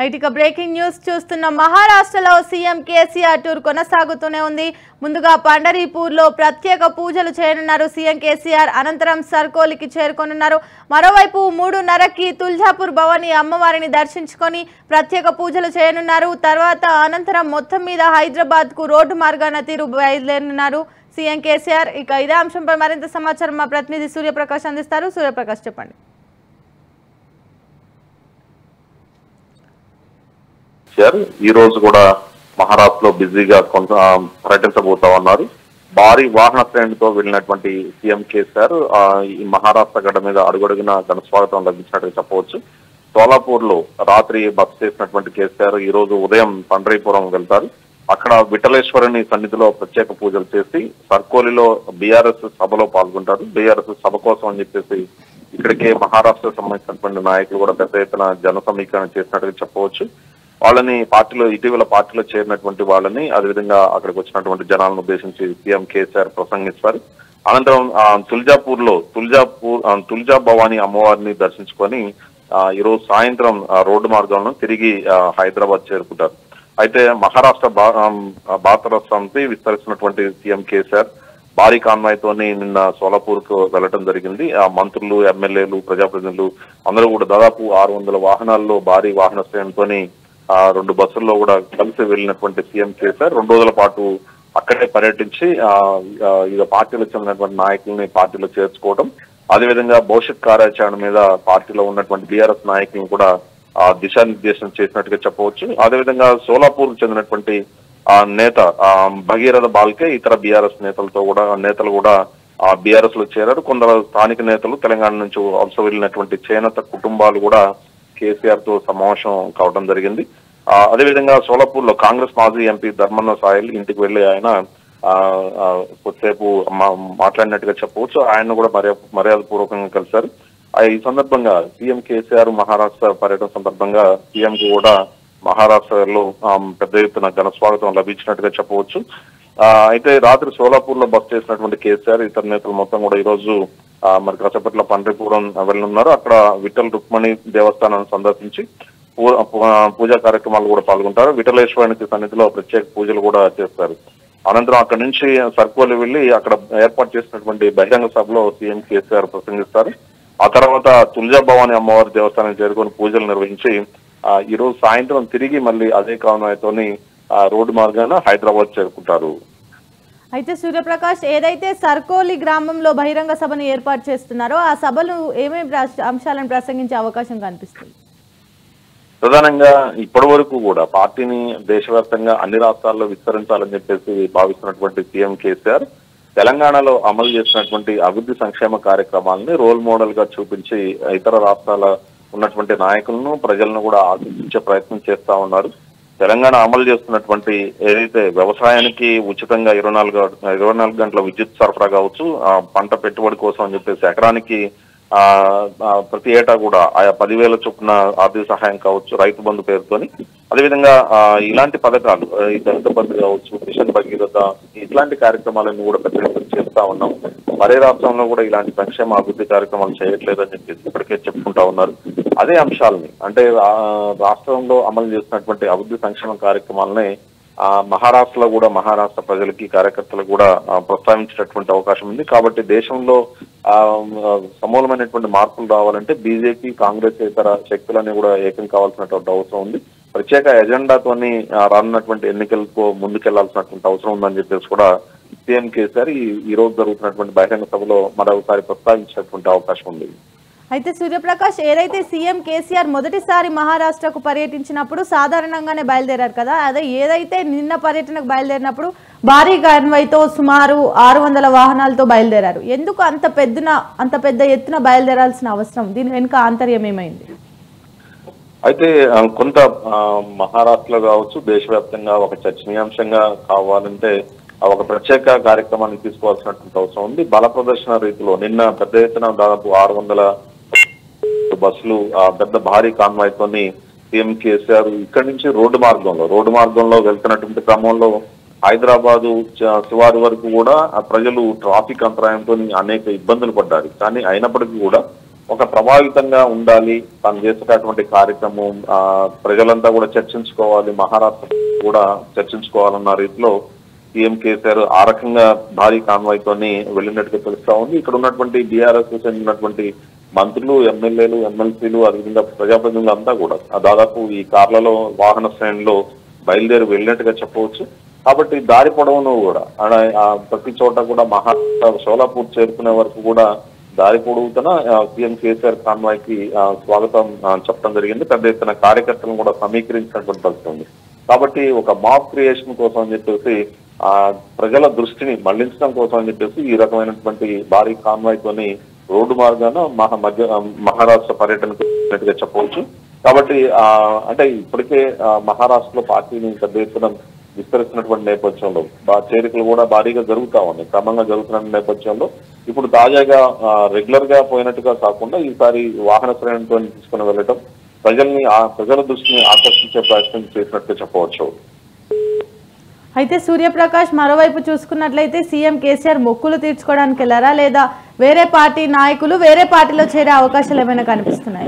Right ఇక breaking news చూస్తున్న మహారాష్ట్రలో సీఎం కేసీఆర్ టూర్ కొనసాగుతూనే ఉంది ముందుగా పండరీపూర్లో ప్రత్యేక పూజలు చేయనున్నారు సీఎం కేసీఆర్ అనంతరం సర్కోలికి చేరుకోనున్నారు మరోవైపు మూడున్నరకి తుల్జాపూర్ భవాని అమ్మవారిని దర్శించుకొని ప్రత్యేక పూజలు చేయనున్నారు తర్వాత అనంతరం మొత్తం మీద హైదరాబాద్కు రోడ్డు మార్గాన తీరు బయలుదేరనున్నారు సీఎం కేసీఆర్ ఇక ఇదే అంశంపై మరింత సమాచారం మా ప్రతినిధి సూర్యప్రకాష్ అందిస్తారు సూర్యప్రకాష్ చెప్పండి కేసీఆర్ ఈ రోజు కూడా మహారాష్ట్రలో బిజీగా కొంత ఆ, పర్యటించబోతా ఉన్నారు భారీ వాహన శ్రేణితో వెళ్ళినటువంటి సీఎం కేసీఆర్ ఆ, ఈ మహారాష్ట్ర గడ్డ మీద అడుగడుగున ఘన స్వాగతం లభించినట్టుగా చెప్పవచ్చు సోలాపూర్ లో రాత్రి బస చేసినటువంటి కేసీఆర్ ఈ రోజు ఉదయం పండ్రీపురం వెళ్తారు అక్కడ విఠలేశ్వరుని సన్నిధిలో ప్రత్యేక పూజలు చేసి సర్కోలిలో బీఆర్ఎస్ సభలో పాల్గొంటారు బీఆర్ఎస్ సభ కోసం అని చెప్పేసి ఇక్కడికే మహారాష్ట్ర సంబంధించినటువంటి నాయకులు కూడా పెద్ద ఎత్తున జన సమీకరణ చేసినట్టుగా చెప్పవచ్చు వాళ్ళని పార్టీలో ఇటీవల పార్టీలో చేరినటువంటి వాళ్ళని అదేవిధంగా అక్కడికి వచ్చినటువంటి జనాలను ఉద్దేశించి సీఎం కేసీఆర్ ప్రసంగిస్తారు అనంతరం ఆ, తుల్జాపూర్ లో తుల్జాపూర్ ఆ, తుల్జా భవాని అమ్మవారిని దర్శించుకొని ఆ, ఈ రోజు సాయంత్రం ఆ, రోడ్డు మార్గంలో తిరిగి ఆ, హైదరాబాద్ చేరుకుంటారు అయితే మహారాష్ట్ర బా- ఆ, భారత సమితి విస్తరిస్తున్నటువంటి సీఎం కేసీఆర్ భారీ కాన్వాయ్తోని నిన్న సోలాపూర్ కు వెళ్లడం జరిగింది ఆ మంత్రులు ఎమ్మెల్యేలు ప్రజాప్రతినిధులు అందరూ కూడా దాదాపు ఆరు వందల వాహనాల్లో భారీ వాహన శ్రేణితోని ఆ రెండు బస్సుల్లో కూడా కలిసి వెళ్ళినటువంటి సీఎం కేసీఆర్ రెండు రోజుల పాటు అక్కడే పర్యటించి ఆ ఆ, ఇక పార్టీలో చెందినటువంటి నాయకుల్ని పార్టీలో చేర్చుకోవడం అదేవిధంగా భవిష్యత్ కార్యాచరణ మీద పార్టీలో ఉన్నటువంటి బీఆర్ఎస్ నాయకులను కూడా ఆ దిశానిర్దేశం చేసినట్టుగా చెప్పవచ్చు అదేవిధంగా సోలాపూర్ చెందినటువంటి ఆ నేత ఆ భగీరథ బాల్కే ఇతర బీఆర్ఎస్ నేతలతో కూడా నేతలు కూడా ఆ బీఆర్ఎస్ లో చేరారు కొందరు స్థానిక నేతలు తెలంగాణ నుంచి వలస వెళ్ళినటువంటి చేనేత కుటుంబాలు కూడా కేసీఆర్ తో సమావేశం కావడం జరిగింది ఆ, అదేవిధంగా సోలాపూర్ లో కాంగ్రెస్ మాజీ ఎంపీ ధర్మన్న సాయిల్ ఇంటికి వెళ్లి ఆయన ఆ, ఆ, కొద్దిసేపు మా- మాట్లాడినట్టుగా చెప్పవచ్చు ఆయన కూడా మర్యాద మర్యాద పూర్వకంగా కలిశారు ఆ, ఈ సందర్భంగా సీఎం కేసీఆర్ మహారాష్ట్ర పర్యటన సందర్భంగా సీఎం కు కూడా మహారాష్ట్రలో ఆ, పెద్ద ఎత్తున ఘన స్వాగతం లభించినట్టుగా చెప్పవచ్చు ఆ, అయితే రాత్రి సోలాపూర్ లో బస్ చేసినటువంటి కేసీఆర్ ఇతర నేతలు మొత్తం కూడా ఈ రోజు ఆ, మరి కాసేపట్లో పండ్రిపురం వెళ్ళనున్నారు అక్కడ విఠల్ రుక్మణి దేవస్థానాన్ని సందర్శించి పూ- పూ- పూజా కార్యక్రమాలు కూడా పాల్గొంటారు విఠలేశ్వరునికి సన్నిధిలో ప్రత్యేక పూజలు కూడా చేస్తారు అనంతరం అక్కడి నుంచి సర్కోలి వెళ్లి అక్కడ ఏర్పాటు చేసినటువంటి బహిరంగ సభలో సీఎం కేసీఆర్ ప్రసంగిస్తారు ఆ తర్వాత తుల్జా భవాని అమ్మవారి దేవస్థానం చేరుకొని పూజలు నిర్వహించి ఆ, ఈ రోజు సాయంత్రం తిరిగి మళ్ళీ అదే కావడంతోని రోడ్డు మార్గాన హైదరాబాద్ చేరుకుంటారు అయితే సూర్యప్రకాష్ ఏదైతే సర్కోలి గ్రామంలో బహిరంగ సభను ఏర్పాటు చేస్తున్నారో ఆ సభలు ఏమేమి ప్ర- అంశాలను ప్రసంగించే అవకాశం కనిపిస్తుంది ప్రధానంగా ఇప్పటి వరకు కూడా పార్టీని దేశవ్యాప్తంగా అన్ని రాష్ట్రాల్లో విస్తరించాలని చెప్పేసి భావిస్తున్నటువంటి సీఎం కేసీఆర్ తెలంగాణలో అమలు చేసినటువంటి అభివృద్ధి సంక్షేమ కార్యక్రమాలని రోల్ మోడల్ గా చూపించి ఇతర రాష్ట్రాల ఉన్నటువంటి నాయకులను ప్రజలను కూడా ఆకర్షించే ప్రయత్నం చేస్తా ఉన్నారు తెలంగాణ అమలు చేస్తున్నటువంటి ఏదైతే వ్యవసాయానికి ఉచితంగా ఇరవై నాలుగు ఇరవై నాలుగు గంటల విద్యుత్ సరఫరా కావచ్చు ఆ పంట పెట్టుబడి కోసం అని చెప్పేసి ఎకరానికి ఆ ఆ, ప్రతి ఏటా కూడా ఆయా పదివేల చొప్పున ఆర్థిక సహాయం కావచ్చు రైతు బంధు పేరుతోని అదేవిధంగా ఆ, ఇలాంటి పథకాలు ఆ, ఈ దళిత బంధు కావచ్చు మిషన్ భగీరథ ఇట్లాంటి కార్యక్రమాలను కూడా పెద్ద ఎత్తున చేస్తా ఉన్నాం మరే రాష్ట్రంలో కూడా ఇలాంటి సంక్షేమ అభివృద్ధి కార్యక్రమాలు చేయట్లేదని చెప్పేసి ఇప్పటికే చెప్పుకుంటా ఉన్నారు అదే అంశాలని అంటే ఆ, రాష్ట్రంలో అమలు చేస్తున్నటువంటి అభివృద్ధి సంక్షేమ కార్యక్రమాలని ఆ మహారాష్ట్రలో కూడా మహారాష్ట్ర ప్రజలకి కార్యకర్తలకు కూడా ఆ, ప్రస్తావించేటటువంటి అవకాశం ఉంది కాబట్టి దేశంలో ఆ సమూలమైనటువంటి మార్పులు రావాలంటే బీజేపీ కాంగ్రెస్ ఇతర శక్తులన్నీ కూడా ఏకం కావాల్సినటువంటి అవసరం ఉంది ప్రత్యేక ఎజెండాతోని ఆ, రానున్నటువంటి ఎన్నికలకు ముందుకెళ్లాల్సినటువంటి అవసరం ఉందని చెప్పేసి కూడా సీఎం కేసీఆర్ ఈ ఈ రోజు జరుగుతున్నటువంటి బహిరంగ సభలో మరొకసారి ప్రస్తావించేటువంటి అవకాశం ఉంది అయితే సూర్యప్రకాష్ ఏదైతే సీఎం కేసీఆర్ మొదటిసారి మహారాష్ట్రకు పర్యటించినప్పుడు సాధారణంగానే బయలుదేరారు కదా అదే ఏదైతే నిన్న పర్యటనకు బయలుదేరినప్పుడు భారీ కాన్వాయ్తో సుమారు ఆరు వందల వాహనాలతో బయలుదేరారు ఎందుకు అంత పెద్దన అంత పెద్ద ఎత్తున బయలుదేరాల్సిన అవసరం దీని వెనుక ఆంతర్యం ఏమైంది అయితే ఆ, కొంత ఆ, మహారాష్ట్రలో కావచ్చు దేశవ్యాప్తంగా ఒక చర్చనీయాంశంగా కావాలంటే ఆ, ఒక ప్రత్యేక కార్యక్రమాన్ని తీసుకోవాల్సినటువంటి అవసరం ఉంది బల ప్రదర్శన రీతిలో నిన్న పెద్ద ఎత్తున దాదాపు ఆరు వందల బస్సులు ఆ పెద్ద భారీ కాన్వాయ్ తోని సీఎం కేసీఆర్ ఇక్కడి నుంచి రోడ్డు మార్గంలో రోడ్డు మార్గంలో వెళ్తున్నటువంటి క్రమంలో హైదరాబాదు చ- శివారు వరకు కూడా ఆ ప్రజలు ట్రాఫిక్ అంతరాయంతో అనేక ఇబ్బందులు పడ్డారు కానీ అయినప్పటికీ కూడా ఒక ప్రభావితంగా ఉండాలి తాను చేసేటటువంటి కార్యక్రమం ఆ, ప్రజలంతా కూడా చర్చించుకోవాలి మహారాష్ట్ర కూడా చర్చించుకోవాలన్న రీతిలో సీఎం కేసీఆర్ ఆ రకంగా భారీ కాన్వాయ్ తోని వెళ్ళినట్టుగా తెలుస్తా ఉంది ఇక్కడ ఉన్నటువంటి బీఆర్ఎస్ చెందినటువంటి మంత్రులు ఎమ్మెల్యేలు ఎమ్మెల్సీలు అదేవిధంగా ప్రజాప్రతినిధులు అంతా కూడా ఆ దాదాపు ఈ కార్లలో వాహన శ్రేణిలో బయలుదేరి వెళ్ళినట్టుగా చెప్పవచ్చు కాబట్టి దారి పొడవును కూడా ఆడ ఆ ప్రతి చోట కూడా మహారాష్ట్ర షోలాపూర్ చేరుకునే వరకు కూడా దారి పొడవుతున్న సీఎం కేసీఆర్ కాన్వాయ్ కి ఆ, స్వాగతం ఆ, చెప్పడం జరిగింది పెద్ద ఎత్తున కార్యకర్తలను కూడా సమీకరించినటువంటి పరిస్థితి ఉంది కాబట్టి ఒక మాప్ క్రియేషన్ కోసం అని చెప్పేసి ఆ ప్రజల దృష్టిని మళ్లించడం కోసం అని చెప్పేసి ఈ రకమైనటువంటి భారీ కాన్వాయ్ తోని రోడ్డు మార్గాన మహా మధ్య ఆ, మహారాష్ట్ర పర్యటనకు వెళ్ళినట్టుగా చెప్పవచ్చు కాబట్టి ఆ అంటే ఇప్పటికే ఆ, మహారాష్ట్రలో పార్టీని పెద్ద ఎత్తున విస్తరిస్తున్నటువంటి నేపథ్యంలో బా- చేరికలు కూడా భారీగా జరుగుతా ఉన్నాయి క్రమంగా జరుగుతున్న నేపథ్యంలో ఇప్పుడు తాజాగా రెగ్యులర్ గా పోయినట్టుగా కాకుండా ఈసారి వాహన శ్రేణితో తీసుకుని వెళ్ళటం ప్రజల్ని ఆ ప్రజల దృష్టిని ఆకర్షించే ప్రయత్నం చేసినట్టు చెప్పవచ్చు అయితే సూర్యప్రకాష్ మరోవైపు చూసుకున్నట్లయితే సీఎం కేసీఆర్ మొక్కులు తీర్చుకోవడానికి వెళ్ళారా లేదా వేరే పార్టీ నాయకులు వేరే పార్టీలో చేరే అవకాశాలు ఏమైనా కనిపిస్తున్నాయి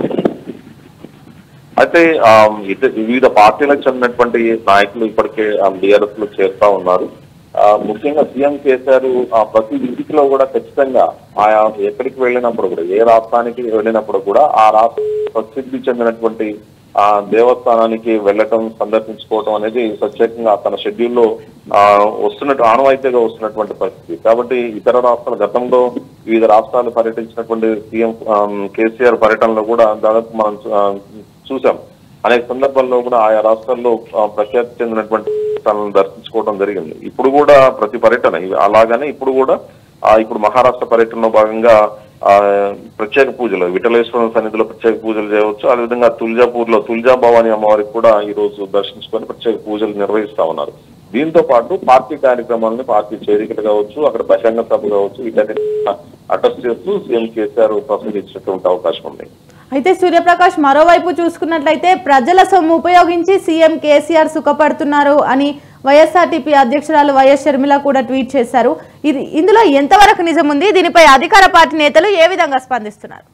అయితే ఆ, ఇత- వివిధ పార్టీలకు చెందినటువంటి నాయకులు ఇప్పటికే బీఆర్ఎస్ లో చేరుతా ఉన్నారు ఆ, ముఖ్యంగా సీఎం కేసీఆర్ ఆ, ప్రతి విజిట్ లో కూడా ఖచ్చితంగా ఆయా ఎక్కడికి వెళ్ళినప్పుడు కూడా ఏ రాష్ట్రానికి వెళ్ళినప్పుడు కూడా ఆ రాష్ట్ర ప్రసిద్ధి చెందినటువంటి ఆ దేవస్థానానికి వెళ్ళటం సందర్శించుకోవటం అనేది ప్రత్యేకంగా తన షెడ్యూల్లో ఆ, వస్తున్నట్టు ఆనవాయితీగా వస్తున్నటువంటి పరిస్థితి కాబట్టి ఇతర రాష్ట్రాల గతంలో వివిధ రాష్ట్రాలు పర్యటించినటువంటి సీఎం కేసీఆర్ పర్యటనలో కూడా దాదాపు మనం ఆ, చూసాం అనేక సందర్భాల్లో కూడా ఆయా రాష్ట్రాల్లో ఆ, ప్రఖ్యాతి చెందినటువంటి స్థలాలను దర్శించుకోవడం జరిగింది ఇప్పుడు కూడా ప్రతి పర్యటన ఇవి అలాగనే ఇప్పుడు కూడా ఆ, ఇప్పుడు మహారాష్ట్ర పర్యటనలో భాగంగా ఆ, ప్రత్యేక పూజలు విఠలేశ్వరం సన్నిధిలో ప్రత్యేక పూజలు చేయవచ్చు అదేవిధంగా తుల్జాపూర్ లో తుల్జా భవాని అమ్మవారికి కూడా ఈ రోజు దర్శించుకొని ప్రత్యేక పూజలు నిర్వహిస్తా ఉన్నారు దీంతో పాటు పార్టీ కార్యక్రమాలను పార్టీ చేరికలు కావచ్చు అక్కడ బహిరంగ సభ కావచ్చు వీటన్నిటి అడ్రస్ చేస్తూ సీఎం కేసీఆర్ ప్రసంగించినటువంటి అవకాశం ఉంది అయితే సూర్యప్రకాష్ మరోవైపు చూసుకున్నట్లయితే ప్రజల సొమ్ము ఉపయోగించి సీఎం కేసీఆర్ సుఖపడుతున్నారు అని వైఎస్ఆర్టీపీ అధ్యక్షురాలు వైఎస్ షర్మిల కూడా ట్వీట్ చేశారు ఇది ఇందులో ఎంతవరకు నిజం ఉంది దీనిపై అధికార పార్టీ నేతలు ఏ విధంగా స్పందిస్తున్నారు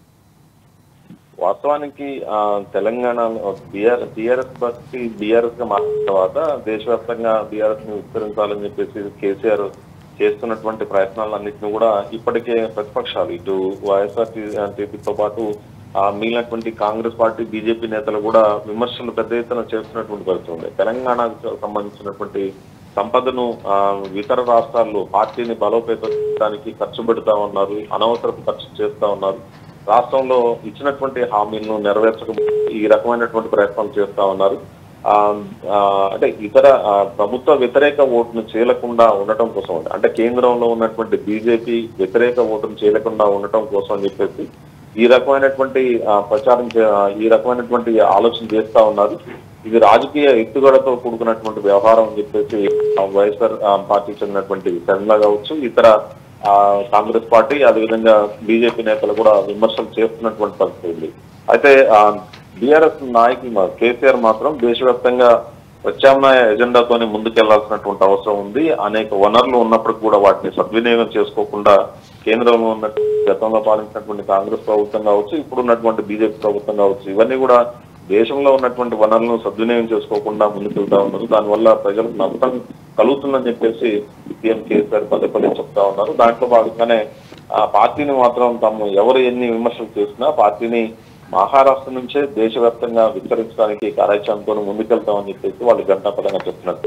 వాస్తవానికి ఆ, తెలంగాణలో బీఆర్ టీఆర్ఎస్ పార్టీ బీఆర్ఎస్ గా మారిన తర్వాత దేశవ్యాప్తంగా బీఆర్ఎస్ ని విస్తరించాలని చెప్పేసి కేసీఆర్ చేస్తున్నటువంటి ప్రయత్నాలన్నింటినీ కూడా ఇప్పటికే ప్రతిపక్షాలు ఇటు వైఎస్ఆర్టీపీతో పాటు ఆ, మిగిలినటువంటి కాంగ్రెస్ పార్టీ బీజేపీ నేతలు కూడా విమర్శలు పెద్ద ఎత్తున చేస్తున్నటువంటి పరిస్థితి ఉంది తెలంగాణకు సంబంధించినటువంటి సంపదను ఆ, ఇతర రాష్ట్రాల్లో పార్టీని బలోపేతం చేయడానికి ఖర్చు పెడతా ఉన్నారు అనవసరపు ఖర్చు చేస్తా ఉన్నారు రాష్ట్రంలో ఇచ్చినటువంటి హామీలను నెరవేర్చక ఈ రకమైనటువంటి ప్రయత్నాలు చేస్తా ఉన్నారు ఆ, ఆ, అంటే ఇతర ఆ, ప్రభుత్వ వ్యతిరేక ఓటును చేయకుండా ఉండటం కోసం అంటే కేంద్రంలో ఉన్నటువంటి బీజేపీ వ్యతిరేక ఓటును చేయకుండా ఉండటం కోసం అని చెప్పేసి ఈ రకమైనటువంటి ఆ, ప్రచారం చే- ఆ, ఈ రకమైనటువంటి ఆలోచన చేస్తా ఉన్నారు ఇది రాజకీయ ఎత్తుగడతో కూడుకున్నటువంటి వ్యవహారం అని చెప్పేసి ఆ, వైఎస్ఆర్ ఆ, పార్టీకి చెందినటువంటి శర్మిల కావచ్చు ఇతర ఆ, కాంగ్రెస్ పార్టీ అదేవిధంగా బీజేపీ నేతలు కూడా విమర్శలు చేస్తున్నటువంటి పరిస్థితి ఉంది అయితే బీఆర్ఎస్ నాయకులు మా- కేసీఆర్ మాత్రం దేశవ్యాప్తంగా ప్రత్యామ్నాయ ఎజెండాతోనే ముందుకెళ్లాల్సినటువంటి అవసరం ఉంది అనేక వనరులు ఉన్నప్పటికీ కూడా వాటిని సద్వినియోగం చేసుకోకుండా కేంద్రంలో ఉన్న గతంలో పాలించినటువంటి కాంగ్రెస్ ప్రభుత్వం కావచ్చు ఇప్పుడు ఉన్నటువంటి బీజేపీ ప్రభుత్వం కావచ్చు ఇవన్నీ కూడా దేశంలో ఉన్నటువంటి వనరులను సద్వినియోగం చేసుకోకుండా ముందుకెళ్తా ఉన్నారు దానివల్ల ప్రజలకు నష్టం కలుగుతుందని చెప్పేసి సీఎం కేసీఆర్ పదే పదే చెప్తా ఉన్నారు దాంట్లో భాగంగానే ఆ పార్టీని మాత్రం తాము ఎవరు ఎన్ని విమర్శలు చేసినా పార్టీని మహారాష్ట్ర నుంచే దేశవ్యాప్తంగా విస్తరించడానికి కార్యాచరణతో ముందుకెళ్తామని చెప్పేసి వాళ్ళు గంటాపదంగా చెప్తున్నారు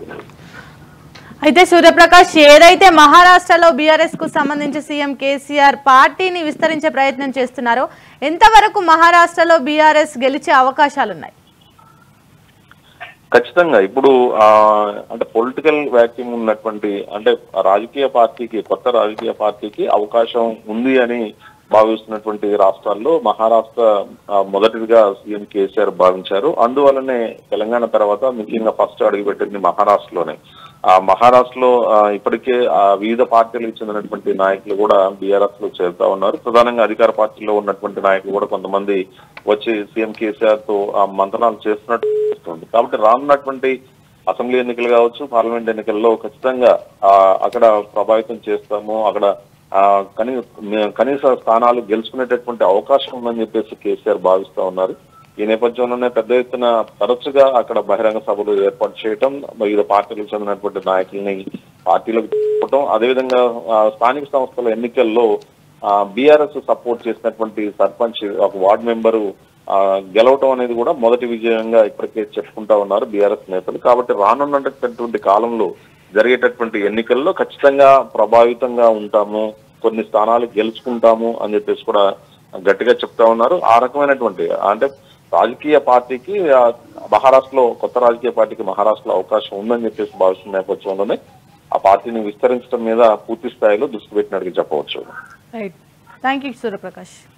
అయితే సూర్యప్రకాష్ ఏదైతే మహారాష్ట్రలో బీఆర్ఎస్ కు సంబంధించి సీఎం కేసీఆర్ పార్టీని విస్తరించే ప్రయత్నం చేస్తున్నారో ఎంతవరకు మహారాష్ట్రలో బీఆర్ఎస్ గెలిచే అవకాశాలున్నాయి ఖచ్చితంగా ఇప్పుడు ఆ అంటే పొలిటికల్ వ్యాక్యూమ్ ఉన్నటువంటి అంటే రాజకీయ పార్టీకి కొత్త రాజకీయ పార్టీకి అవకాశం ఉంది అని భావిస్తున్నటువంటి రాష్ట్రాల్లో మహారాష్ట్ర ఆ, మొదటిదిగా సీఎం కేసీఆర్ భావించారు అందువల్లనే తెలంగాణ తర్వాత ముఖ్యంగా ఫస్ట్ అడుగుపెట్టింది మహారాష్ట్రలోనే ఆ మహారాష్ట్రలో ఆ, ఇప్పటికే ఆ వివిధ పార్టీలకు చెందినటువంటి నాయకులు కూడా బీఆర్ఎస్ లో చేరుతా ఉన్నారు ప్రధానంగా అధికార పార్టీలో ఉన్నటువంటి నాయకులు కూడా కొంతమంది వచ్చి సీఎం కేసీఆర్ తో ఆ మంత్రాలు చేస్తున్నట్టు తెలుస్తుంది. కాబట్టి రానున్నటువంటి అసెంబ్లీ ఎన్నికలు కావచ్చు పార్లమెంట్ ఎన్నికల్లో ఖచ్చితంగా ఆ, అక్కడ ప్రభావితం చేస్తాము అక్కడ ఆ, కనీ మే- కనీస స్థానాలు గెలుచుకునేటటువంటి అవకాశం ఉందని చెప్పేసి కేసీఆర్ భావిస్తా ఉన్నారు ఈ నేపథ్యంలోనే పెద్ద ఎత్తున తరచుగా అక్కడ బహిరంగ సభలు ఏర్పాటు చేయటం వివిధ పార్టీలకు చెందినటువంటి నాయకుల్ని పార్టీలకు తీసుకోవటం అదేవిధంగా ఆ, స్థానిక సంస్థల ఎన్నికల్లో బీఆర్ఎస్ సపోర్ట్ చేసినటువంటి సర్పంచ్ ఒక వార్డు మెంబరు ఆ, గెలవటం అనేది కూడా మొదటి విజయంగా ఇప్పటికే చెప్పుకుంటా ఉన్నారు బీఆర్ఎస్ నేతలు కాబట్టి రానున్నటువంటి కాలంలో జరిగేటటువంటి ఎన్నికల్లో ఖచ్చితంగా ప్రభావితంగా ఉంటాము కొన్ని స్థానాలు గెలుచుకుంటాము అని చెప్పేసి కూడా గట్టిగా చెప్తా ఉన్నారు ఆ రకమైనటువంటి అంటే రాజకీయ పార్టీకి ఆ, మహారాష్ట్రలో కొత్త రాజకీయ పార్టీకి మహారాష్ట్రలో అవకాశం ఉందని చెప్పేసి భావిస్తున్న నేపథ్యంలోనే ఆ పార్టీని విస్తరించడం మీద పూర్తి స్థాయిలో దృష్టి పెట్టినట్టుగా చెప్పవచ్చు రైట్ థ్యాంక్ యూ సూర్యప్రకాష్